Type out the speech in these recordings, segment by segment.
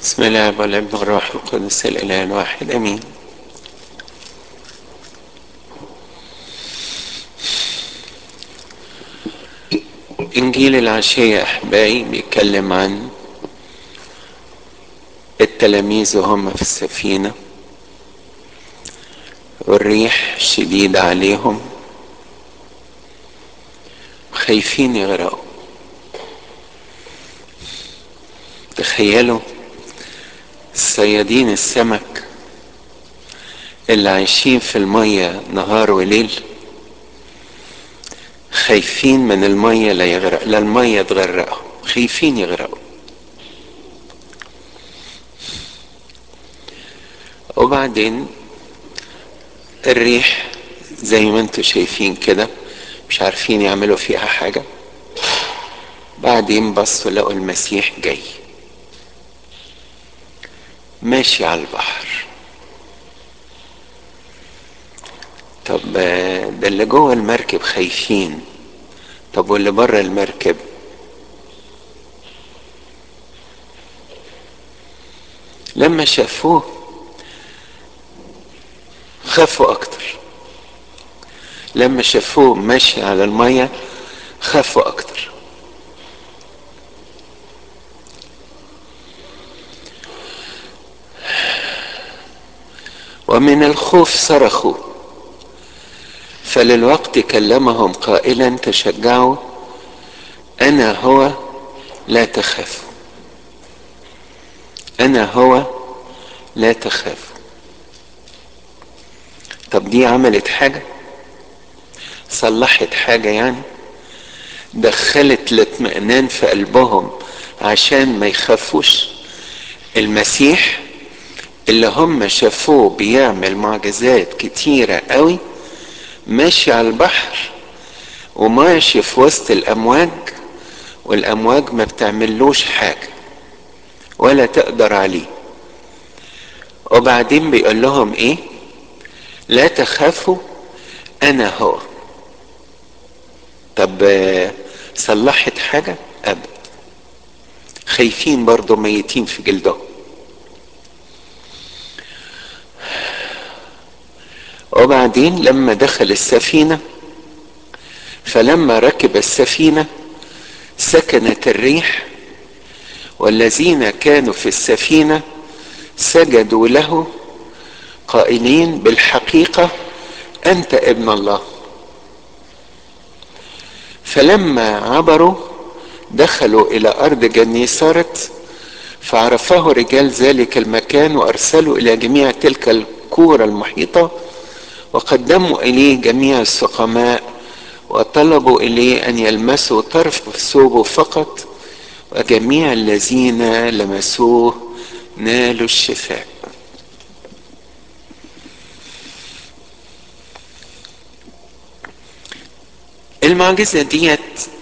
بسم الله والابن والروح القدس الاله الواحد امين انجيل العشية احبائي بيتكلم عن التلاميذ وهم في السفينة والريح شديدة عليهم خايفين يغرقوا تخيلوا صيادين السمك اللي عايشين في المية نهار وليل خايفين من المية لا يغرق لا المية تغرقهم خايفين يغرقوا وبعدين الريح زي ما انتم شايفين كده مش عارفين يعملوا فيها حاجة بعدين بصوا لقوا المسيح جاي ماشي على البحر طب ده اللي جوه المركب خايفين طب واللي بره المركب لما شافوه خافوا اكتر لما شافوه ماشي على المية خافوا اكتر ومن الخوف صرخوا فللوقت كلمهم قائلا تشجعوا انا هو لا تخافوا انا هو لا تخافوا طب دي عملت حاجه صلحت حاجه يعني دخلت الاطمئنان في قلبهم عشان ما يخافوش المسيح اللي هم شافوه بيعمل معجزات كتيرة قوي ماشي على البحر وماشي في وسط الأمواج والأمواج ما بتعملوش حاجة ولا تقدر عليه وبعدين بيقول لهم ايه لا تخافوا انا هو طب صلحت حاجة ابدا خايفين برضو ميتين في جلدهم وبعدين لما دخل السفينة فلما ركب السفينة سكنت الريح والذين كانوا في السفينة سجدوا له قائلين بالحقيقة أنت ابن الله فلما عبروا دخلوا إلى أرض جنيسارت فعرفه رجال ذلك المكان وأرسلوا إلى جميع تلك الكورة المحيطة وقدموا إليه جميع السقماء وطلبوا إليه أن يلمسوا طرف ثوبه فقط وجميع الذين لمسوه نالوا الشفاء المعجزة ديت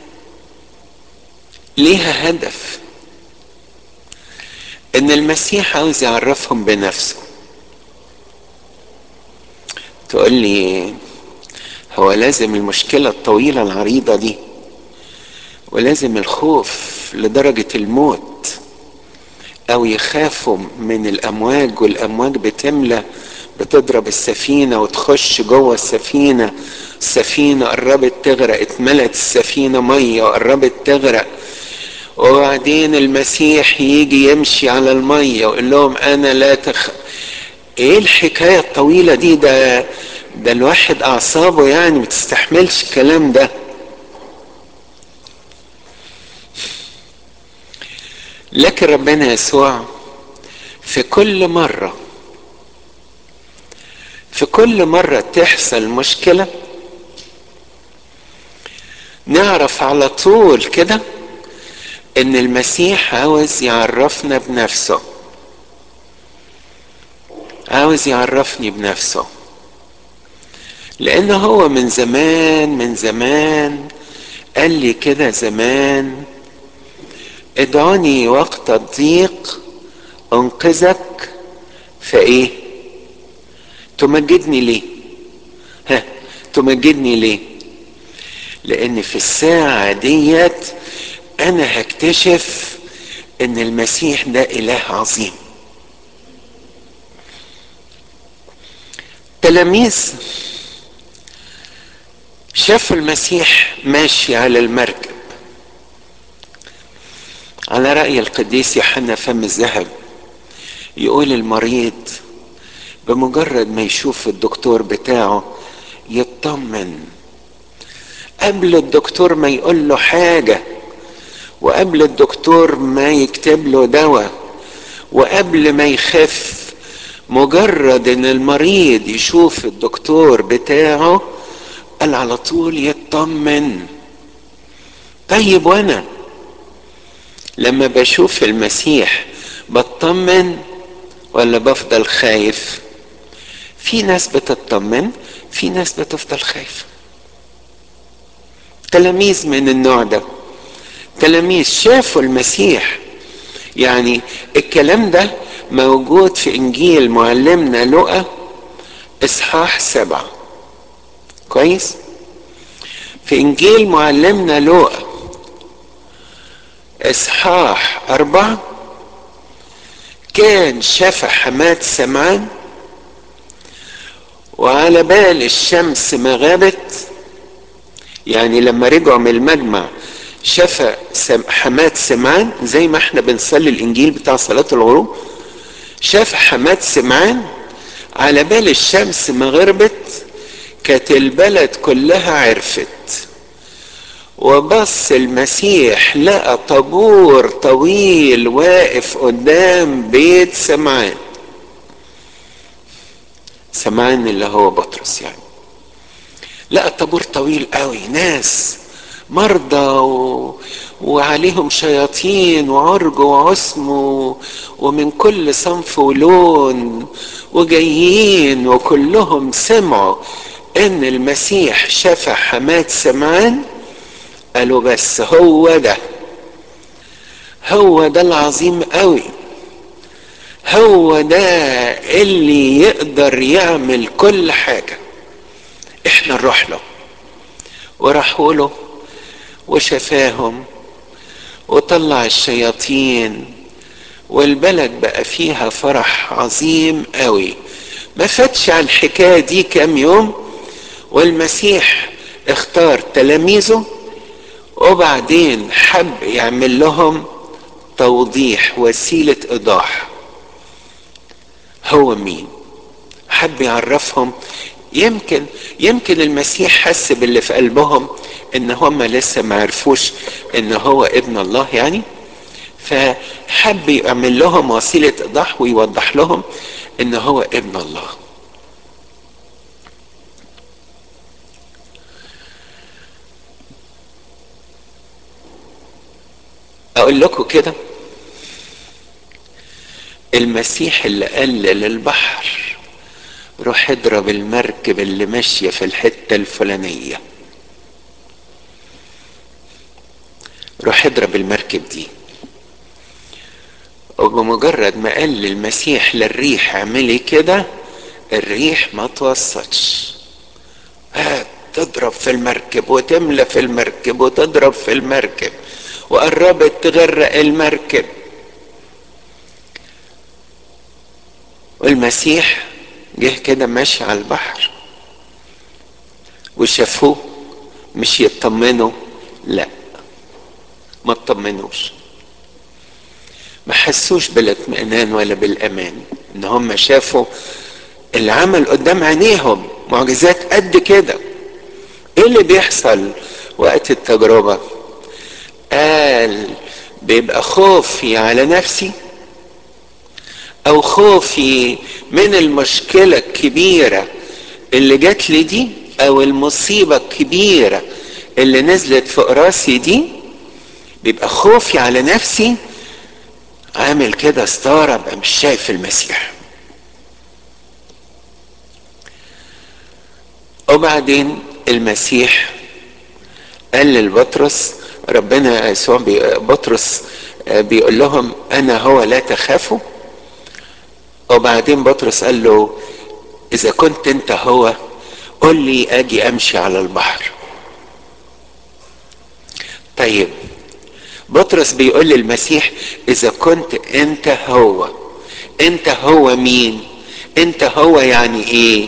ليها هدف ان المسيح عاوز يعرفهم بنفسه تقول لي هو لازم المشكلة الطويلة العريضة دي ولازم الخوف لدرجة الموت او يخافوا من الامواج والامواج بتملى بتضرب السفينة وتخش جوه السفينة السفينة قربت تغرق اتملت السفينة مية وقربت تغرق وبعدين المسيح يجي يمشي على المية ويقول لهم انا لا تخ ايه الحكاية الطويلة دي ده ده الواحد اعصابه يعني ما تستحملش الكلام ده لكن ربنا يسوع في كل مرة في كل مرة تحصل مشكلة نعرف على طول كده ان المسيح عاوز يعرفنا بنفسه عاوز يعرفني بنفسه لان هو من زمان من زمان قال لي كده زمان ادعوني وقت الضيق انقذك فايه تمجدني ليه ها تمجدني ليه لان في الساعة ديت انا هكتشف ان المسيح ده اله عظيم تلاميذ شافوا المسيح ماشي على المركب على رأي القديس يوحنا فم الذهب يقول المريض بمجرد ما يشوف الدكتور بتاعه يطمن قبل الدكتور ما يقول له حاجة وقبل الدكتور ما يكتب له دواء وقبل ما يخف مجرد ان المريض يشوف الدكتور بتاعه قال على طول يطمن طيب وانا لما بشوف المسيح بطمن ولا بفضل خايف في ناس بتطمن في ناس بتفضل خايفة تلاميذ من النوع ده تلاميذ شافوا المسيح يعني الكلام ده موجود في انجيل معلمنا لقى اصحاح سبعة كويس في انجيل معلمنا لقى اصحاح اربعة كان شاف حماد سمعان وعلى بال الشمس ما غابت يعني لما رجعوا من المجمع شاف حماد سمعان زي ما احنا بنصلي الانجيل بتاع صلاة الغروب شاف حماد سمعان على بال الشمس ما غربت كانت البلد كلها عرفت وبص المسيح لقى طابور طويل واقف قدام بيت سمعان سمعان اللي هو بطرس يعني لقى طابور طويل قوي ناس مرضى و... وعليهم شياطين وعرج وعسم و... ومن كل صنف ولون وجايين وكلهم سمعوا ان المسيح شفى حماد سمعان قالوا بس هو ده هو ده العظيم قوي هو ده اللي يقدر يعمل كل حاجة احنا نروح له وراحوا له وشفاهم وطلع الشياطين والبلد بقى فيها فرح عظيم قوي ما فاتش على الحكاية دي كام يوم والمسيح اختار تلاميذه وبعدين حب يعمل لهم توضيح وسيلة ايضاح هو مين حب يعرفهم يمكن يمكن المسيح حس باللي في قلبهم ان هم لسه ما عرفوش ان هو ابن الله يعني فحب يعمل لهم وسيلة ايضاح ويوضح لهم ان هو ابن الله اقول لكم كده المسيح اللي قال للبحر روح اضرب المركب اللي ماشيه في الحته الفلانيه روح اضرب المركب دي وبمجرد ما قال للمسيح للريح اعملي كده الريح ما توسطش تضرب في المركب وتملى في المركب وتضرب في المركب وقربت تغرق المركب والمسيح جه كده ماشي على البحر وشافوه مش يطمنوا لا ما اطمنوش ما حسوش بالاطمئنان ولا بالامان ان هم شافوا العمل قدام عينيهم معجزات قد كده ايه اللي بيحصل وقت التجربه قال بيبقى خوفي على نفسي او خوفي من المشكله الكبيره اللي جات لي دي او المصيبه الكبيره اللي نزلت فوق راسي دي بيبقى خوفي على نفسي عامل كده ستاره ابقى مش شايف المسيح وبعدين المسيح قال للبطرس ربنا يسوع بطرس بيقول لهم انا هو لا تخافوا وبعدين بطرس قال له اذا كنت انت هو قل لي اجي امشي على البحر طيب بطرس بيقول للمسيح اذا كنت انت هو انت هو مين انت هو يعني ايه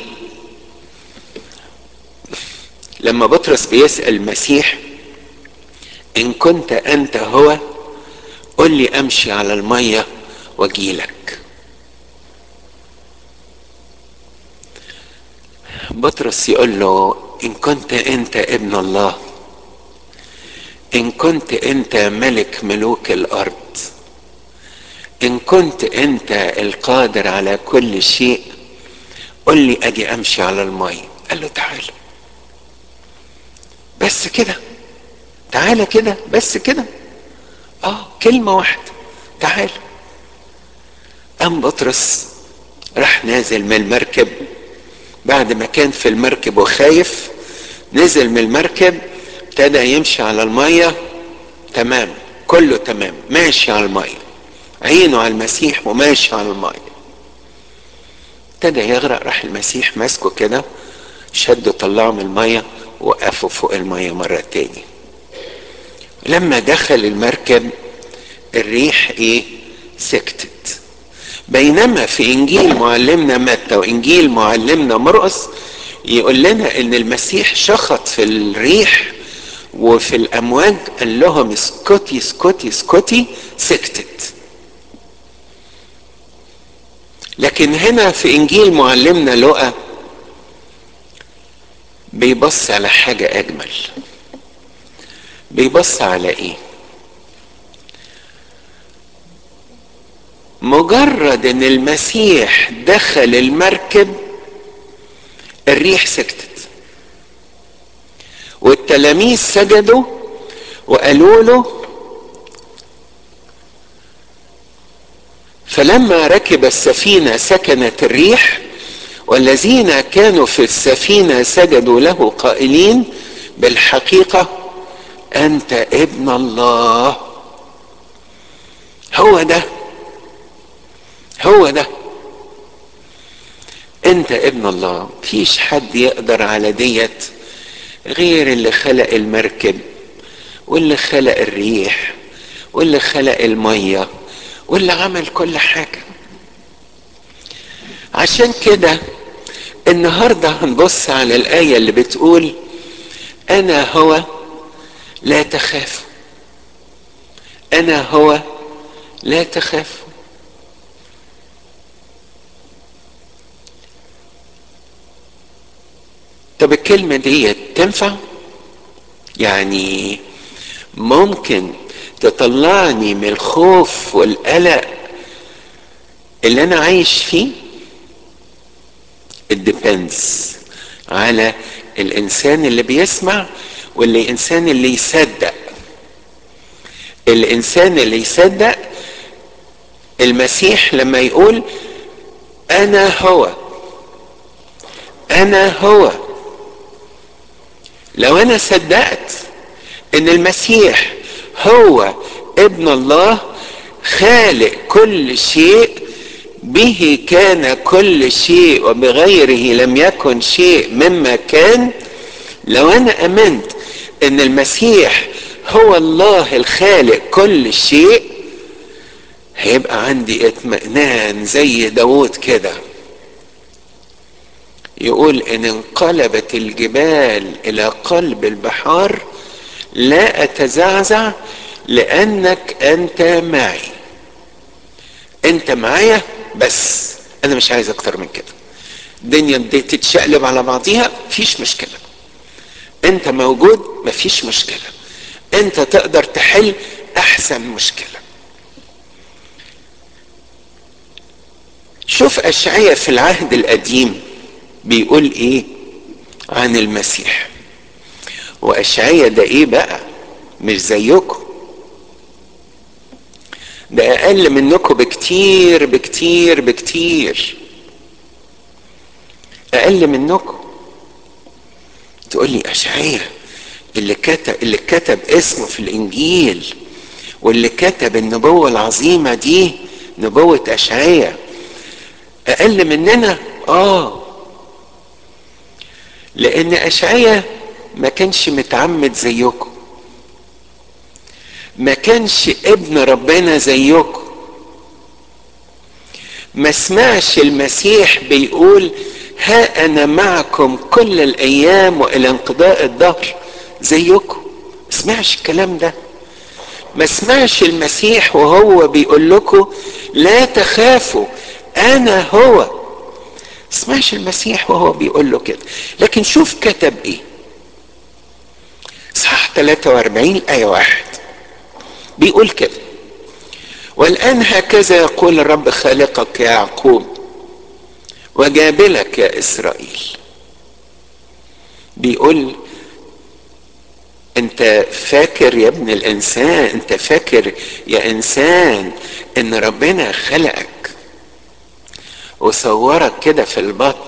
لما بطرس بيسأل المسيح ان كنت انت هو قل لي امشي على المية واجيلك بطرس يقول له ان كنت انت ابن الله ان كنت انت ملك ملوك الارض ان كنت انت القادر على كل شيء قل لي اجي امشي على المية قال له تعال بس كده تعالى كده بس كده اه كلمة واحدة تعال قام بطرس راح نازل من المركب بعد ما كان في المركب وخايف نزل من المركب ابتدى يمشي على المية تمام كله تمام ماشي على المية عينه على المسيح وماشي على المية ابتدى يغرق راح المسيح ماسكه كده شده طلعه من المية وقفه فوق المية مرة تاني لما دخل المركب الريح ايه سكتت بينما في انجيل معلمنا متى وانجيل معلمنا مرقس يقول لنا ان المسيح شخط في الريح وفي الامواج قال لهم اسكتي اسكتي اسكتي سكتت لكن هنا في انجيل معلمنا لقى بيبص على حاجة اجمل بيبص على ايه مجرد ان المسيح دخل المركب الريح سكتت والتلاميذ سجدوا وقالوا له فلما ركب السفينه سكنت الريح والذين كانوا في السفينه سجدوا له قائلين بالحقيقه انت ابن الله هو ده هو ده انت ابن الله مفيش حد يقدر على ديت غير اللي خلق المركب واللي خلق الريح واللي خلق الميه واللي عمل كل حاجه عشان كده النهارده هنبص على الايه اللي بتقول انا هو لا تخافوا انا هو لا تخافوا طب الكلمة دي تنفع؟ يعني ممكن تطلعني من الخوف والقلق اللي أنا عايش فيه؟ it depends على الإنسان اللي بيسمع والإنسان اللي يصدق الإنسان اللي يصدق المسيح لما يقول أنا هو أنا هو لو انا صدقت ان المسيح هو ابن الله خالق كل شيء به كان كل شيء وبغيره لم يكن شيء مما كان لو انا امنت ان المسيح هو الله الخالق كل شيء هيبقى عندي اطمئنان زي داود كده يقول ان انقلبت الجبال الى قلب البحار لا اتزعزع لانك انت معي انت معايا بس انا مش عايز اكتر من كده الدنيا دي تتشقلب على بعضيها مفيش مشكله انت موجود مفيش مشكله انت تقدر تحل احسن مشكله شوف اشعيا في العهد القديم بيقول ايه عن المسيح واشعيا ده ايه بقى مش زيكم ده اقل منكم بكتير بكتير بكتير اقل منكم تقول لي اشعيا اللي كتب اللي كتب اسمه في الانجيل واللي كتب النبوه العظيمه دي نبوه اشعيا اقل مننا اه لان اشعيا ما كانش متعمد زيكم ما كانش ابن ربنا زيكم ما سمعش المسيح بيقول ها انا معكم كل الايام والى انقضاء الدهر زيكم ما سمعش الكلام ده ما سمعش المسيح وهو بيقول لكم لا تخافوا انا هو سمعش المسيح وهو بيقول له كده لكن شوف كتب ايه صح 43 آية واحد بيقول كده والآن هكذا يقول الرب خالقك يا يعقوب وجابلك يا إسرائيل بيقول انت فاكر يا ابن الانسان انت فاكر يا انسان ان ربنا خلقك وصورك كده في البطن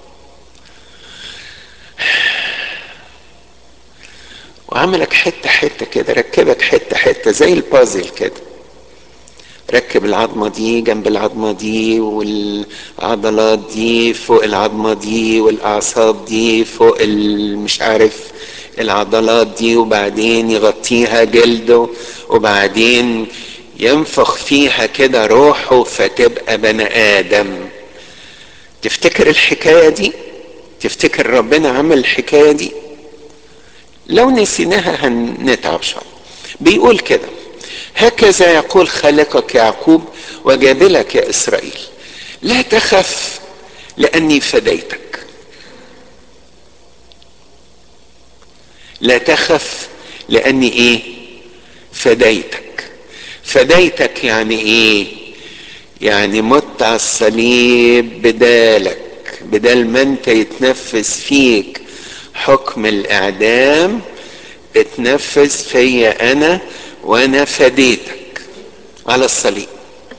وعملك حته حته كده ركبك حته حته زي البازل كده ركب العظمة دي جنب العظمة دي والعضلات دي فوق العظمة دي والأعصاب دي فوق مش عارف العضلات دي وبعدين يغطيها جلده وبعدين ينفخ فيها كده روحه فتبقى بني آدم تفتكر الحكاية دي تفتكر ربنا عمل الحكاية دي لو نسيناها هنتعب شوية بيقول كده هكذا يقول خالقك يعقوب وجابلك يا إسرائيل لا تخف لأني فديتك لا تخف لأني إيه فديتك فديتك يعني إيه يعني مت على الصليب بدالك بدل ما انت يتنفذ فيك حكم الاعدام اتنفذ فيا انا وانا فديتك على الصليب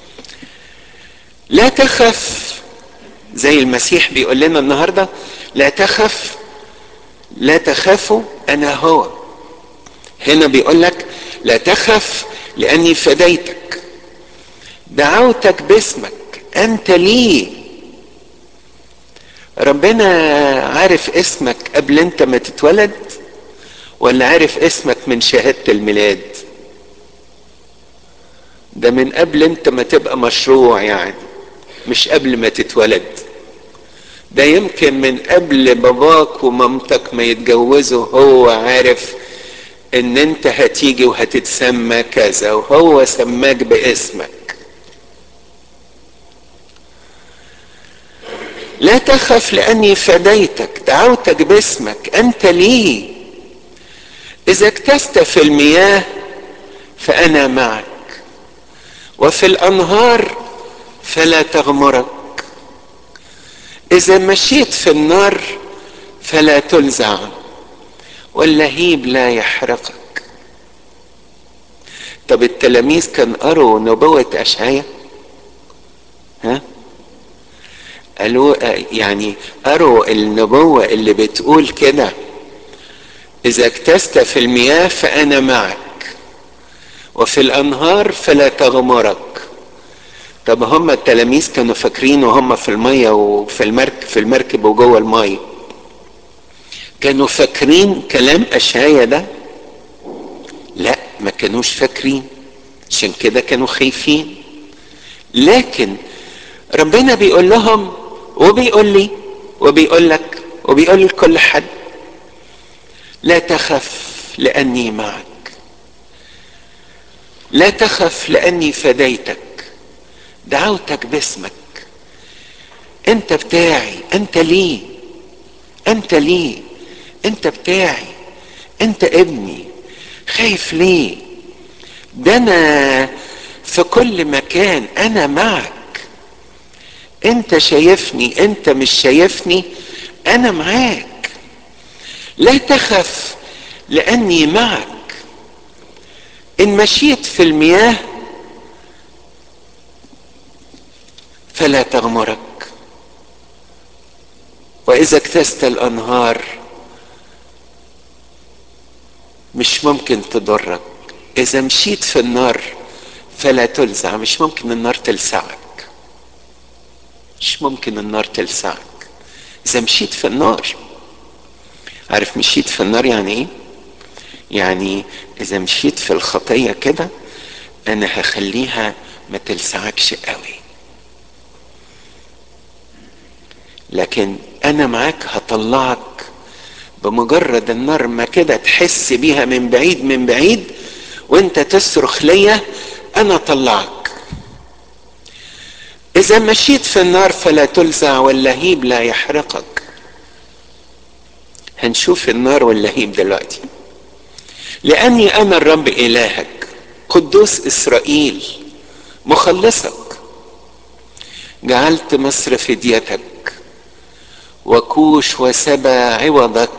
لا تخف زي المسيح بيقول لنا النهارده لا تخف لا تخافوا انا هو هنا بيقول لك لا تخف لاني فديتك دعوتك باسمك انت ليه ربنا عارف اسمك قبل انت ما تتولد ولا عارف اسمك من شهادة الميلاد ده من قبل انت ما تبقى مشروع يعني مش قبل ما تتولد ده يمكن من قبل باباك ومامتك ما يتجوزوا هو عارف ان انت هتيجي وهتتسمى كذا وهو سماك باسمك لا تخف لاني فديتك دعوتك باسمك انت لي اذا اكتست في المياه فانا معك وفي الانهار فلا تغمرك اذا مشيت في النار فلا تلزع واللهيب لا يحرقك طب التلاميذ كان قروا نبوة أشعية ها قالوا يعني قروا النبوة اللي بتقول كده إذا اكتست في المياه فأنا معك وفي الأنهار فلا تغمرك طب هم التلاميذ كانوا فاكرين وهم في المية وفي المركب في المركب وجوه المية كانوا فاكرين كلام أشعية ده لا ما كانوش فاكرين عشان كده كانوا خايفين لكن ربنا بيقول لهم وبيقول لي وبيقول لك وبيقول لكل حد لا تخف لاني معك لا تخف لاني فديتك دعوتك باسمك انت بتاعي انت ليه انت ليه انت بتاعي انت ابني خايف ليه ده انا في كل مكان انا معك انت شايفني انت مش شايفني انا معاك لا تخف لاني معك ان مشيت في المياه فلا تغمرك واذا اكتست الانهار مش ممكن تضرك اذا مشيت في النار فلا تلزع مش ممكن النار تلسعك مش ممكن النار تلسعك اذا مشيت في النار عارف مشيت في النار يعني ايه يعني اذا مشيت في الخطية كده انا هخليها ما تلسعكش قوي لكن انا معاك هطلعك بمجرد النار ما كده تحس بيها من بعيد من بعيد وانت تصرخ ليا انا اطلعك اذا مشيت في النار فلا تلسع واللهيب لا يحرقك هنشوف النار واللهيب دلوقتي لاني انا الرب الهك قدوس اسرائيل مخلصك جعلت مصر فديتك وكوش وسبا عوضك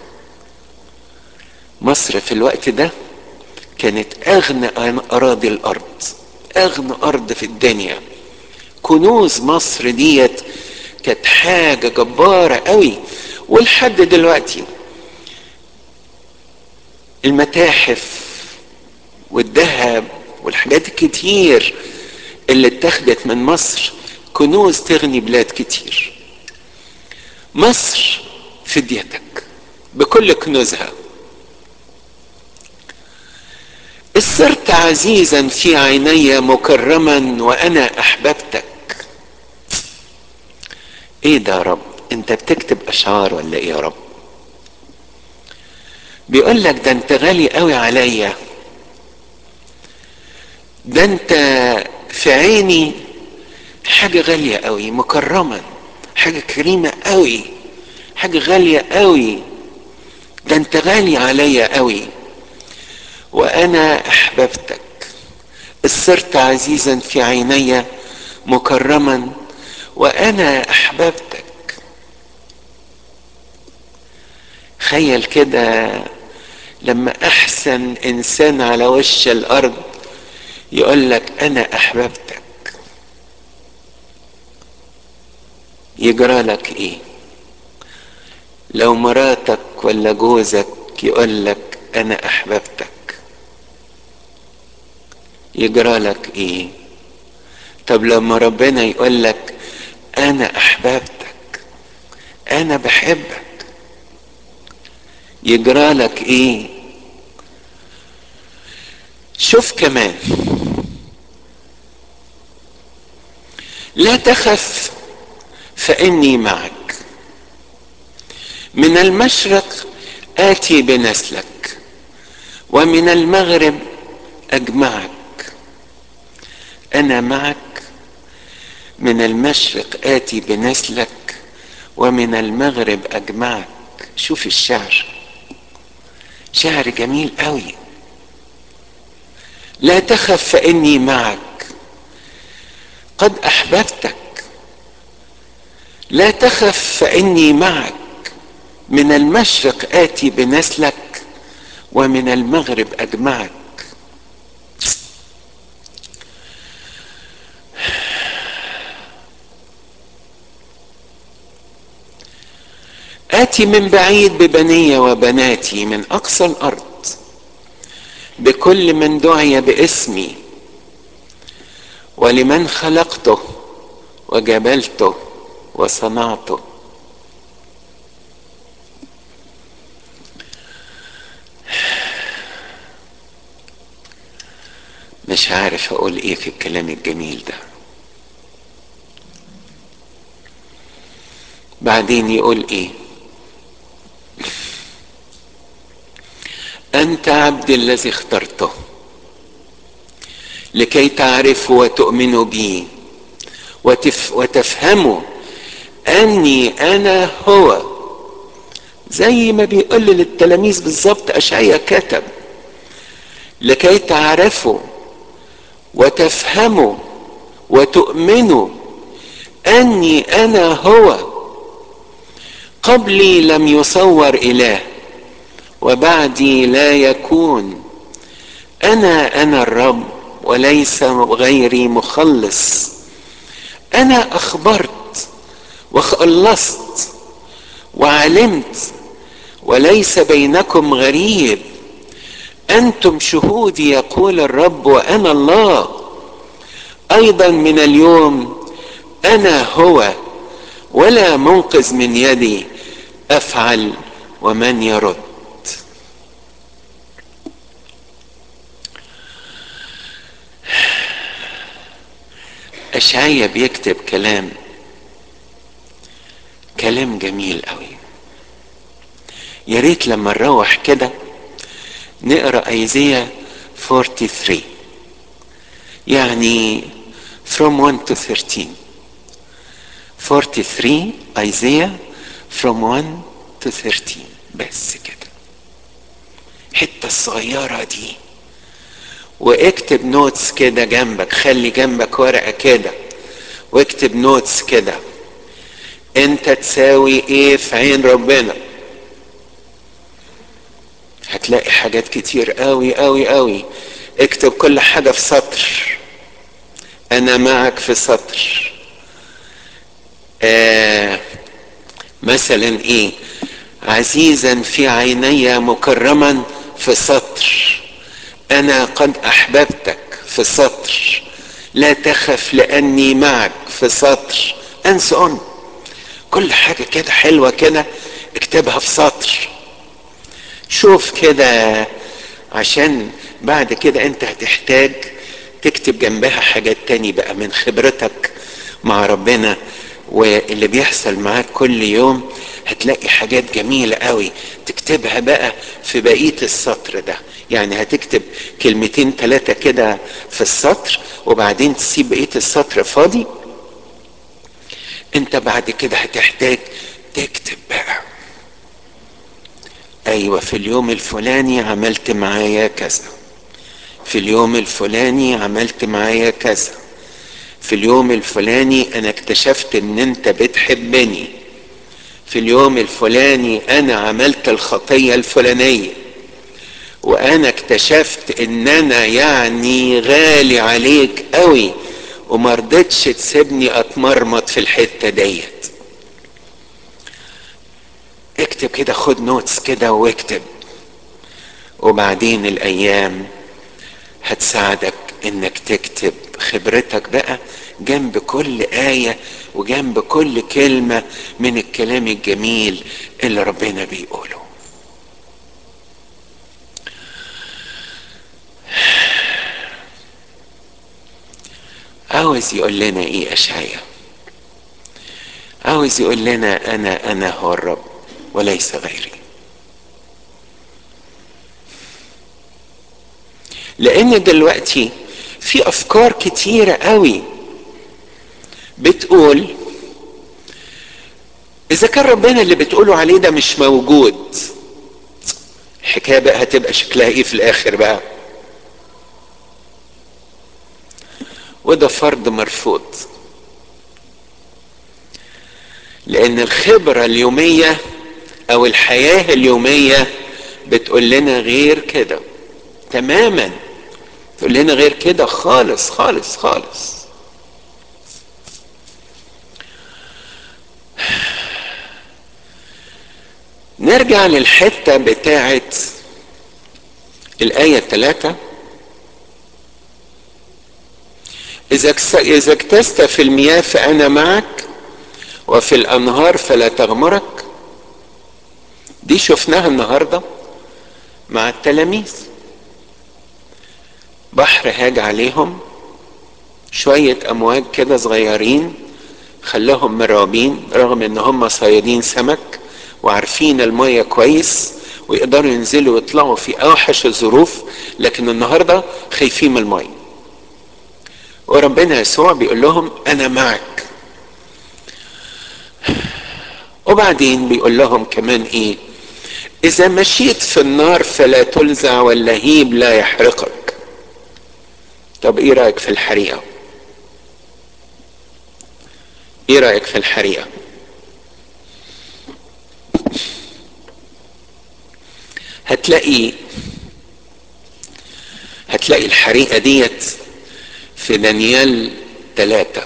مصر في الوقت ده كانت اغنى اراضي الارض اغنى ارض في الدنيا كنوز مصر ديت كانت حاجه جباره قوي ولحد دلوقتي المتاحف والذهب والحاجات الكتير اللي اتخذت من مصر كنوز تغني بلاد كتير مصر فديتك بكل كنوزها صرت عزيزا في عيني مكرما وانا احببتك ايه ده يا رب انت بتكتب اشعار ولا ايه يا رب بيقول لك ده انت غالي قوي عليا ده انت في عيني حاجة غالية قوي مكرما حاجة كريمة قوي حاجة غالية قوي ده انت غالي عليا قوي وانا احببتك صرت عزيزا في عيني مكرما وانا احببتك تخيل كده لما احسن انسان على وش الارض يقول لك انا احببتك يجرى لك ايه لو مراتك ولا جوزك يقول لك انا احببتك يجرى لك ايه طب لما ربنا يقول لك انا احببتك انا بحبك يجرى لك ايه شوف كمان لا تخف فاني معك من المشرق اتي بنسلك ومن المغرب اجمعك انا معك من المشرق اتي بنسلك ومن المغرب اجمعك شوف الشعر شعر جميل قوي لا تخف فاني معك قد احببتك لا تخف فاني معك من المشرق اتي بنسلك ومن المغرب اجمعك آتي من بعيد ببني وبناتي من أقصى الأرض بكل من دعي باسمي ولمن خلقته وجبلته وصنعته مش عارف اقول ايه في الكلام الجميل ده بعدين يقول ايه انت عبدي الذي اخترته لكي تعرفوا وتؤمنوا بي وتف وتفهموا اني انا هو زي ما بيقول للتلاميذ بالظبط اشعيا كتب لكي تعرفوا وتفهموا وتؤمنوا اني انا هو قبلي لم يصور اله وبعدي لا يكون انا انا الرب وليس غيري مخلص انا اخبرت وخلصت وعلمت وليس بينكم غريب انتم شهودي يقول الرب وانا الله ايضا من اليوم انا هو ولا منقذ من يدي افعل ومن يرد أشعية بيكتب كلام كلام جميل قوي يا ريت لما نروح كده نقرا ايزيا 43 يعني from 1 to 13 43 ايزيا from 1 to 13 بس كده الحته الصغيره دي واكتب نوتس كده جنبك خلي جنبك ورقه كده واكتب نوتس كده انت تساوي ايه في عين ربنا هتلاقي حاجات كتير قوي قوي قوي اكتب كل حاجة في سطر انا معك في سطر آه مثلا ايه عزيزا في عيني مكرما في سطر انا قد احببتك في سطر لا تخف لاني معك في سطر انس اون كل حاجة كده حلوة كده اكتبها في سطر شوف كده عشان بعد كده انت هتحتاج تكتب جنبها حاجات تاني بقى من خبرتك مع ربنا واللي بيحصل معاك كل يوم هتلاقي حاجات جميلة قوي تكتبها بقى في بقية السطر ده يعني هتكتب كلمتين ثلاثة كده في السطر وبعدين تسيب بقية السطر فاضي انت بعد كده هتحتاج تكتب بقى ايوه في اليوم الفلاني عملت معايا كذا في اليوم الفلاني عملت معايا كذا في اليوم الفلاني انا اكتشفت ان انت بتحبني في اليوم الفلاني انا عملت الخطيه الفلانيه وانا اكتشفت ان انا يعني غالي عليك قوي وما رضيتش تسيبني اتمرمط في الحته ديت اكتب كده خد نوتس كده واكتب وبعدين الايام هتساعدك انك تكتب خبرتك بقى جنب كل آية وجنب كل كلمة من الكلام الجميل اللي ربنا بيقوله عاوز يقول لنا ايه اشعيا عاوز يقول لنا انا انا هو الرب وليس غيري لان دلوقتي في افكار كتيره قوي بتقول اذا كان ربنا اللي بتقولوا عليه ده مش موجود الحكايه بقى هتبقى شكلها ايه في الاخر بقى وده فرض مرفوض لان الخبره اليوميه او الحياه اليوميه بتقول لنا غير كده تماما تقول لنا غير كده خالص خالص خالص نرجع للحتة بتاعت الآية ثلاثة إذا إذا اكتست في المياه فأنا معك وفي الأنهار فلا تغمرك دي شفناها النهارده مع التلاميذ بحر هاج عليهم شوية أمواج كده صغيرين خلاهم مرعوبين رغم إن هم صيادين سمك وعارفين المية كويس ويقدروا ينزلوا ويطلعوا في أوحش الظروف لكن النهاردة خايفين من المية وربنا يسوع بيقول لهم أنا معك وبعدين بيقول لهم كمان إيه إذا مشيت في النار فلا تلزع واللهيب لا يحرقك طب ايه رايك في الحريقه ايه رايك في الحريقه هتلاقي هتلاقي الحريقه ديت في دانيال ثلاثة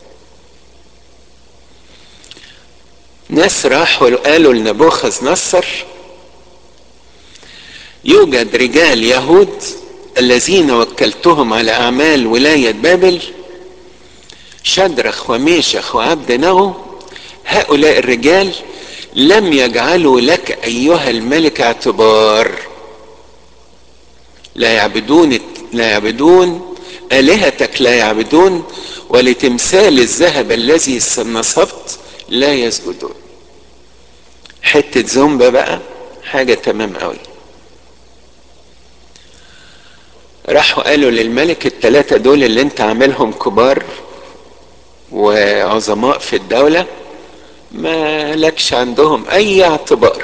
ناس راحوا قالوا لنبوخذ نصر يوجد رجال يهود الذين وكلتهم على أعمال ولاية بابل شدرخ وميشخ وعبد نغو هؤلاء الرجال لم يجعلوا لك أيها الملك اعتبار لا يعبدون لا يعبدون آلهتك لا يعبدون ولتمثال الذهب الذي نصبت لا يسجدون حتة زومبا بقى حاجة تمام قوي راحوا قالوا للملك الثلاثة دول اللي انت عاملهم كبار وعظماء في الدولة ما لكش عندهم اي اعتبار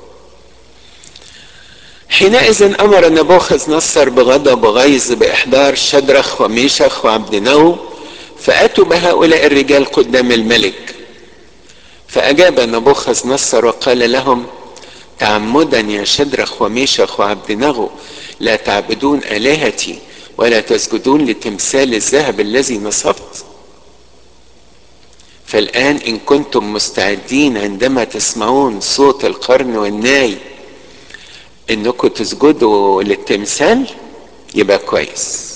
حينئذ امر نبوخذ نصر بغضب وغيظ باحضار شدرخ وميشخ وعبد نو فاتوا بهؤلاء الرجال قدام الملك فاجاب نبوخذ نصر وقال لهم تعمدا يا شدرخ وميشخ وعبد نغو لا تعبدون الهتي ولا تسجدون لتمثال الذهب الذي نصبت فالان ان كنتم مستعدين عندما تسمعون صوت القرن والناي انكم تسجدوا للتمثال يبقى كويس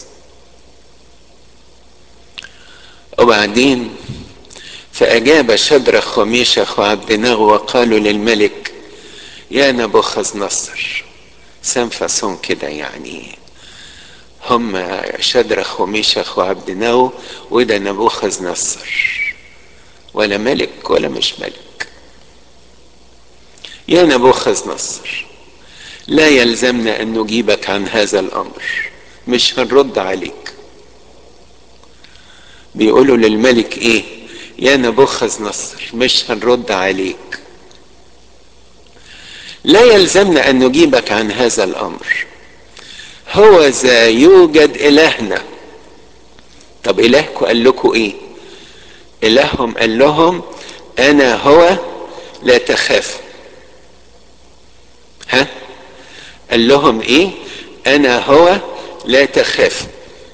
وبعدين فأجاب شدرخ وميشخ وعبد نغو وقالوا للملك يا نبوخذ نصر سنفسون كده يعني هم شدرخ وميشخ وعبد نغو وده نبوخذ نصر ولا ملك ولا مش ملك يا نبوخذ نصر لا يلزمنا ان نجيبك عن هذا الامر مش هنرد عليك بيقولوا للملك ايه يا نبوخذ نصر مش هنرد عليك لا يلزمنا ان نجيبك عن هذا الامر هو ذا يوجد الهنا طب الهكم قال لكم ايه الههم قال لهم انا هو لا تخافوا ها قال لهم ايه انا هو لا تخافوا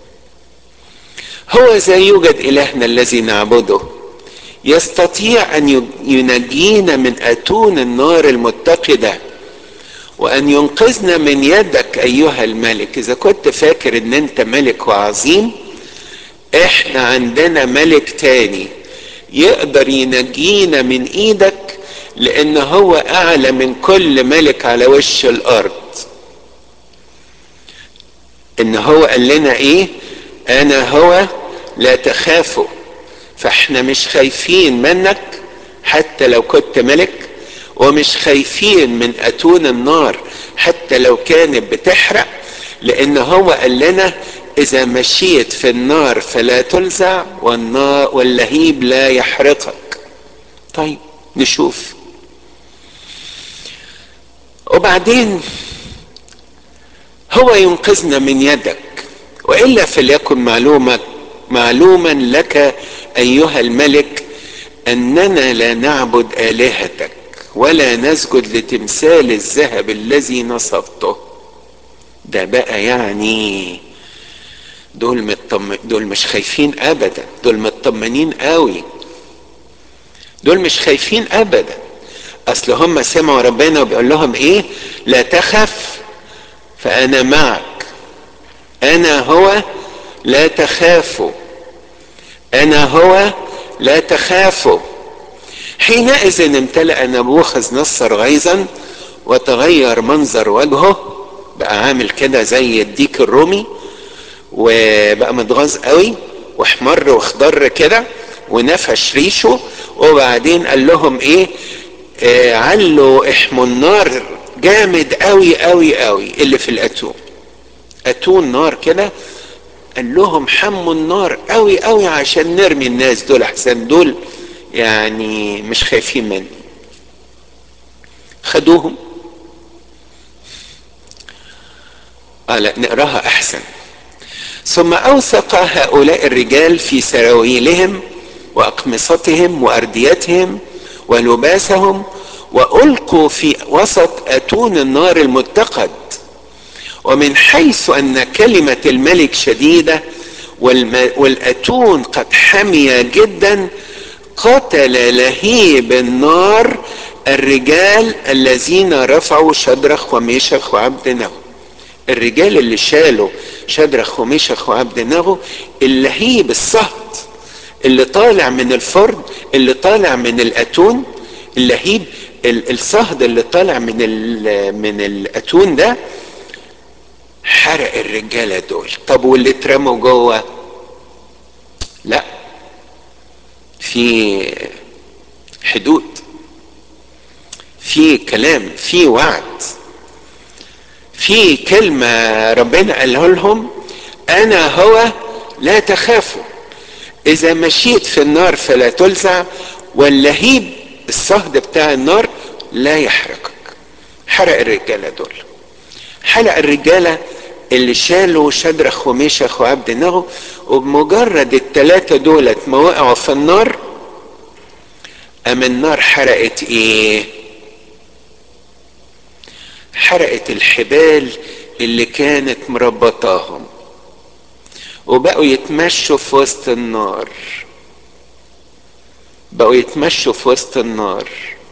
هو ذا يوجد الهنا الذي نعبده يستطيع ان ينجينا من اتون النار المتقده وان ينقذنا من يدك ايها الملك اذا كنت فاكر ان انت ملك وعظيم احنا عندنا ملك تاني يقدر ينجينا من ايدك لان هو اعلى من كل ملك على وش الارض ان هو قال لنا ايه انا هو لا تخافوا فاحنا مش خايفين منك حتى لو كنت ملك ومش خايفين من اتون النار حتى لو كانت بتحرق لان هو قال لنا اذا مشيت في النار فلا تلزع والنار واللهيب لا يحرقك طيب نشوف وبعدين هو ينقذنا من يدك والا فليكن معلومه معلوما لك ايها الملك اننا لا نعبد الهتك ولا نسجد لتمثال الذهب الذي نصبته ده بقى يعني دول مطم... دول مش خايفين ابدا دول مطمنين قوي دول مش خايفين ابدا اصل هم سمعوا ربنا وبيقول لهم ايه لا تخف فانا معك انا هو لا تخافوا انا هو لا تخافوا حينئذ امتلأ نبوخذ نصر غيظا وتغير منظر وجهه بقى عامل كده زي الديك الرومي وبقى متغاظ قوي واحمر واخضر كده ونفش ريشه وبعدين قال لهم ايه آه علوا احموا النار جامد قوي قوي قوي اللي في الاتون اتون نار كده قال لهم حموا النار قوي قوي عشان نرمي الناس دول احسن دول يعني مش خايفين مني خدوهم آه لا نقراها احسن ثم اوثق هؤلاء الرجال في سراويلهم واقمصتهم وارديتهم ولباسهم والقوا في وسط اتون النار المتقد ومن حيث ان كلمه الملك شديده والاتون قد حمي جدا قتل لهيب النار الرجال الذين رفعوا شدرخ وميشخ وعبد نغو الرجال اللي شالوا شدرخ وميشخ وعبد نغو اللهيب الصهد اللي طالع من الفرن اللي طالع من الاتون اللهيب الصهد اللي طالع من من الاتون ده حرق الرجاله دول طب واللي اترموا جوه لا في حدود في كلام في وعد في كلمة ربنا قالها لهم أنا هو لا تخافوا إذا مشيت في النار فلا تلسع واللهيب الصهد بتاع النار لا يحرقك حرق الرجالة دول حرق الرجالة اللي شالوا شدرخ وميشخ وعبد النغو وبمجرد التلاتة دولت ما وقعوا في النار أم النار حرقت إيه؟ حرقت الحبال اللي كانت مربطاهم وبقوا يتمشوا في وسط النار بقوا يتمشوا في وسط النار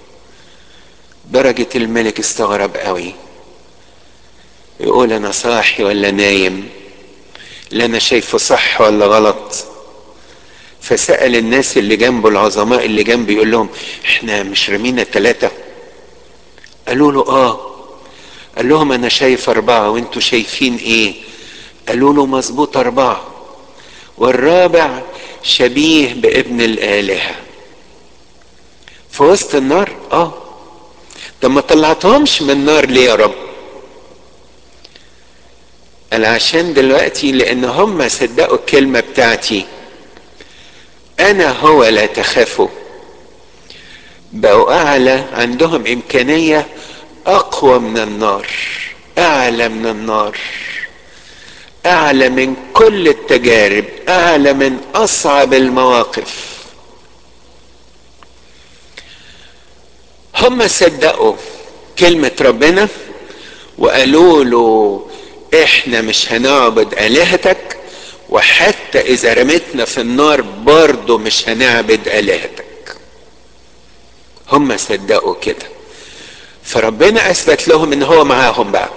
درجة الملك استغرب قوي يقول انا صاحي ولا نايم لا انا شايفه صح ولا غلط فسأل الناس اللي جنبه العظماء اللي جنبه يقول لهم احنا مش رمينا ثلاثة قالوا له اه قال لهم انا شايف اربعة وانتوا شايفين ايه قالوا له مظبوط اربعة والرابع شبيه بابن الالهة في وسط النار اه طب ما طلعتهمش من النار ليه يا رب قال عشان دلوقتي لان هم صدقوا الكلمة بتاعتي انا هو لا تخافوا بقوا اعلى عندهم امكانية اقوى من النار اعلى من النار اعلى من كل التجارب اعلى من اصعب المواقف هم صدقوا كلمة ربنا وقالوا له احنا مش هنعبد الهتك وحتى اذا رمتنا في النار برضه مش هنعبد الهتك هم صدقوا كده فربنا اثبت لهم ان هو معاهم بقى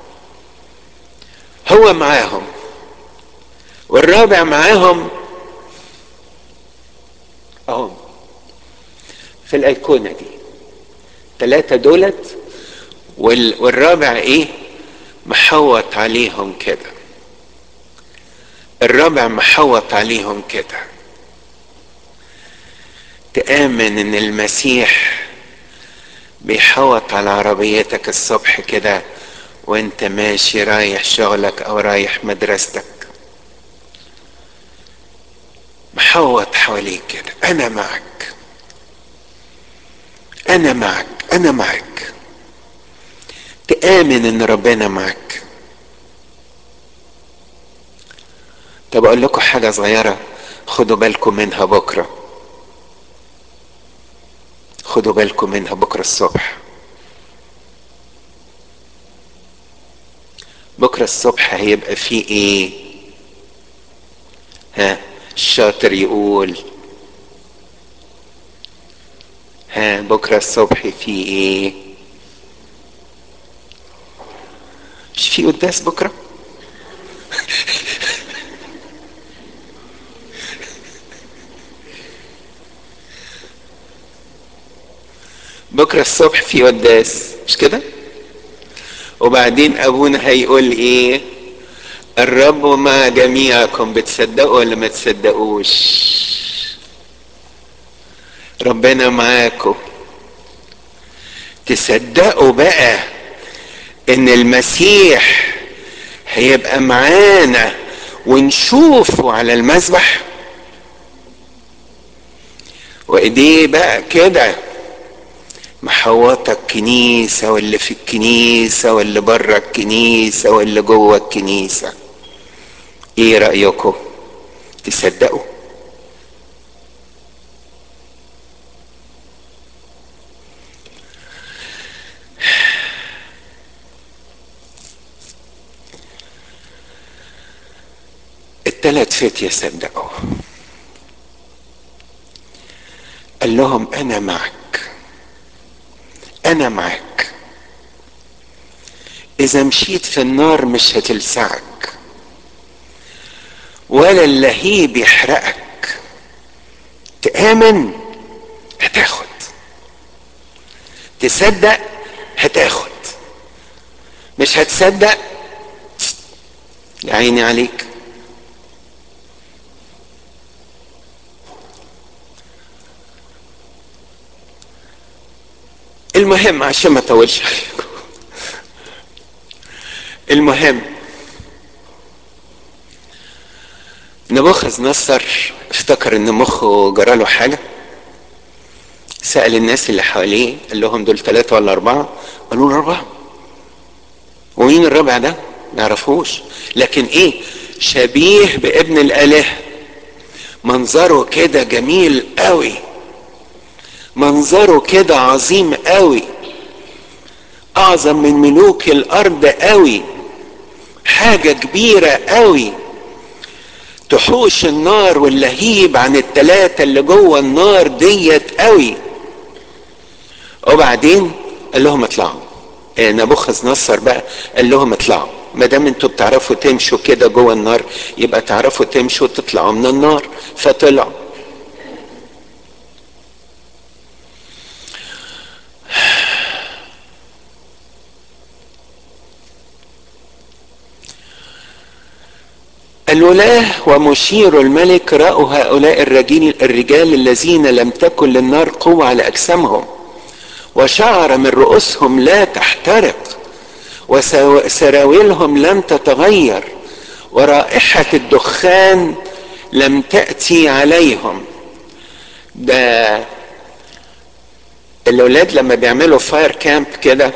هو معاهم والرابع معاهم اهو في الايقونه دي ثلاثه دولت وال... والرابع ايه محوط عليهم كده الرابع محوط عليهم كده تآمن ان المسيح بيحوط على عربيتك الصبح كده وانت ماشي رايح شغلك او رايح مدرستك محوط حواليك كده انا معك انا معك انا معك تآمن ان ربنا معك طب اقول لكم حاجة صغيرة خدوا بالكم منها بكرة خدوا بالكم منها بكرة الصبح بكرة الصبح هيبقى فيه ايه ها الشاطر يقول ها بكرة الصبح فيه ايه مش في قداس بكرة بكرة الصبح في قداس مش كده وبعدين ابونا هيقول ايه الرب مع جميعكم بتصدقوا ولا ما تصدقوش ربنا معاكم تصدقوا بقى ان المسيح هيبقى معانا ونشوفه على المذبح وايديه بقى كده محوطة الكنيسة واللي في الكنيسة واللي بره الكنيسة واللي جوه الكنيسة ايه رأيكم تصدقوا التلات فتية صدقوا قال لهم انا معك انا معك اذا مشيت في النار مش هتلسعك ولا اللهيب يحرقك تآمن هتاخد تصدق هتاخد مش هتصدق يا عيني عليك المهم عشان ما اطولش عليكم المهم نبوخذ نصر افتكر ان مخه جراله حاجه سأل الناس اللي حواليه قال لهم دول ثلاثة ولا أربعة قالوا له أربعة ومين الرابع ده؟ ما يعرفوش لكن إيه؟ شبيه بابن الآلهة منظره كده جميل قوي منظره كده عظيم قوي أعظم من ملوك الأرض قوي حاجة كبيرة قوي تحوش النار واللهيب عن التلاتة اللي جوه النار ديت قوي وبعدين قال لهم اطلعوا إيه نبوخذ نصر بقى قال لهم اطلعوا ما دام انتوا بتعرفوا تمشوا كده جوه النار يبقى تعرفوا تمشوا وتطلعوا من النار فطلعوا الولاة ومشير الملك رأوا هؤلاء الرجال, الرجال الذين لم تكن للنار قوة على أجسامهم وشعر من رؤوسهم لا تحترق وسراويلهم لم تتغير ورائحة الدخان لم تأتي عليهم ده الأولاد لما بيعملوا فاير كامب كده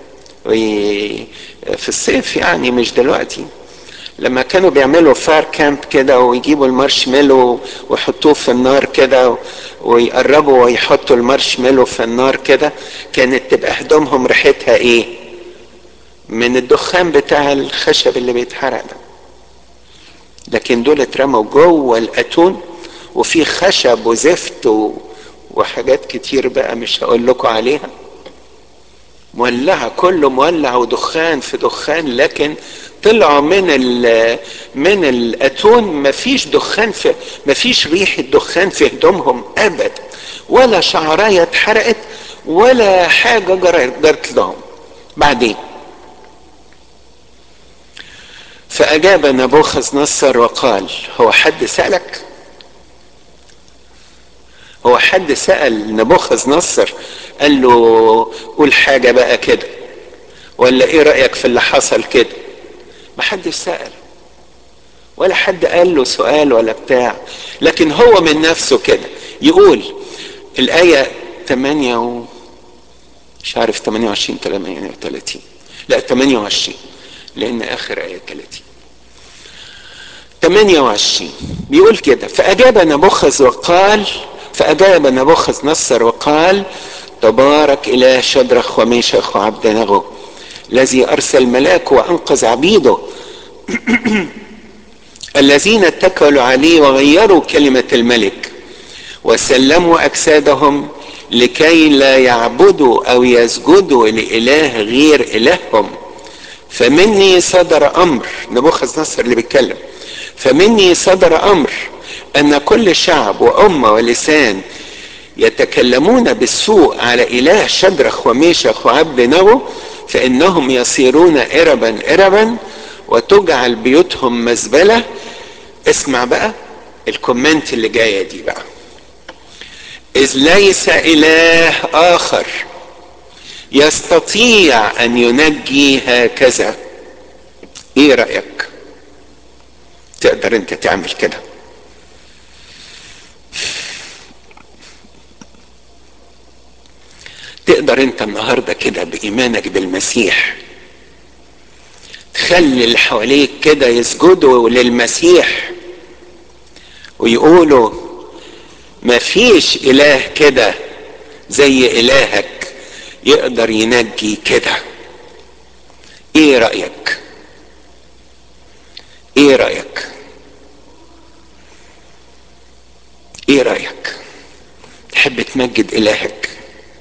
في الصيف يعني مش دلوقتي لما كانوا بيعملوا فاير كامب كده ويجيبوا المارشميلو ويحطوه في النار كده ويقربوا ويحطوا المارشميلو في النار كده كانت تبقى هدومهم ريحتها ايه من الدخان بتاع الخشب اللي بيتحرق ده لكن دول اترموا جوه الاتون وفي خشب وزفت و... وحاجات كتير بقى مش هقول لكم عليها مولعة كله مولع ودخان في دخان لكن طلعوا من ال من الاتون مفيش دخان في مفيش ريحه دخان في هدومهم ابدا ولا شعرايه اتحرقت ولا حاجه جرت لهم بعدين فاجاب نبوخذ نصر وقال هو حد سالك هو حد سال نبوخذ نصر قال له قول حاجه بقى كده ولا ايه رايك في اللي حصل كده ما حدش سأل ولا حد قال له سؤال ولا بتاع لكن هو من نفسه كده يقول الآية 8 و مش عارف 28 30 لا 28 لأن آخر آية 30 28 بيقول كده فأجاب نبوخذ وقال فأجاب نبوخذ نصر وقال تبارك إله شدرخ وميشخ وعبد نغو الذي ارسل ملاك وانقذ عبيده الذين اتكلوا عليه وغيروا كلمه الملك وسلموا اجسادهم لكي لا يعبدوا او يسجدوا لاله غير الههم فمني صدر امر نبوخذ نصر اللي بيتكلم فمني صدر امر ان كل شعب وامه ولسان يتكلمون بالسوء على اله شدرخ وميشخ وعبد نغو فانهم يصيرون اربا اربا وتجعل بيوتهم مزبله اسمع بقى الكومنت اللي جايه دي بقى اذ ليس اله اخر يستطيع ان ينجي هكذا ايه رايك تقدر انت تعمل كده تقدر انت النهارده كده بايمانك بالمسيح تخلي اللي حواليك كده يسجدوا للمسيح ويقولوا ما فيش اله كده زي الهك يقدر ينجي كده ايه رايك ايه رايك ايه رايك تحب تمجد الهك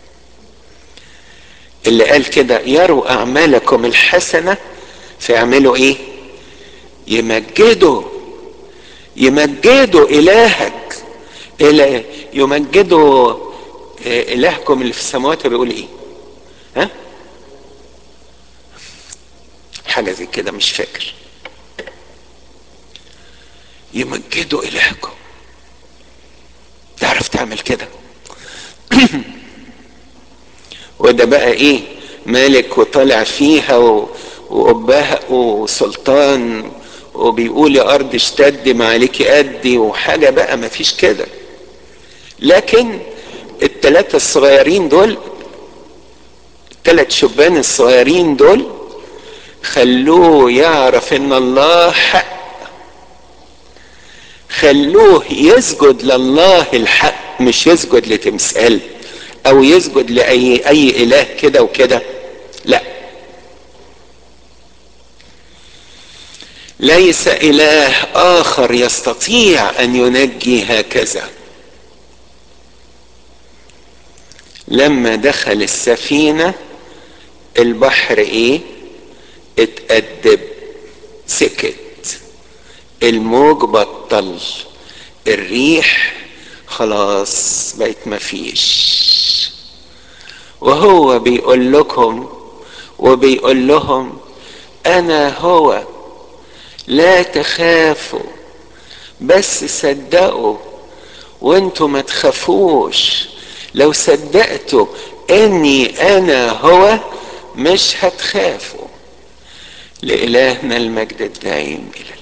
اللي قال كده يروا اعمالكم الحسنه فيعملوا ايه يمجدوا يمجدوا الهك إله يمجدوا الهكم اللي في السماوات بيقول ايه ها حاجه زي كده مش فاكر يمجدوا الهكم تعرف تعمل كده وده بقى ايه مالك وطالع فيها و... وأباه وسلطان وبيقول يا أرض اشتدي ما عليك أدي وحاجة بقى ما فيش كده لكن التلاتة الصغيرين دول التلات شبان الصغيرين دول خلوه يعرف ان الله حق خلوه يسجد لله الحق مش يسجد لتمثال او يسجد لاي اي اله كده وكده لا ليس اله اخر يستطيع ان ينجي هكذا لما دخل السفينه البحر ايه اتأدب سكت الموج بطل الريح خلاص بقت مفيش وهو بيقول لكم وبيقول لهم انا هو لا تخافوا بس صدقوا وانتوا ما تخافوش لو صدقتوا اني انا هو مش هتخافوا لإلهنا المجد الدائم إلى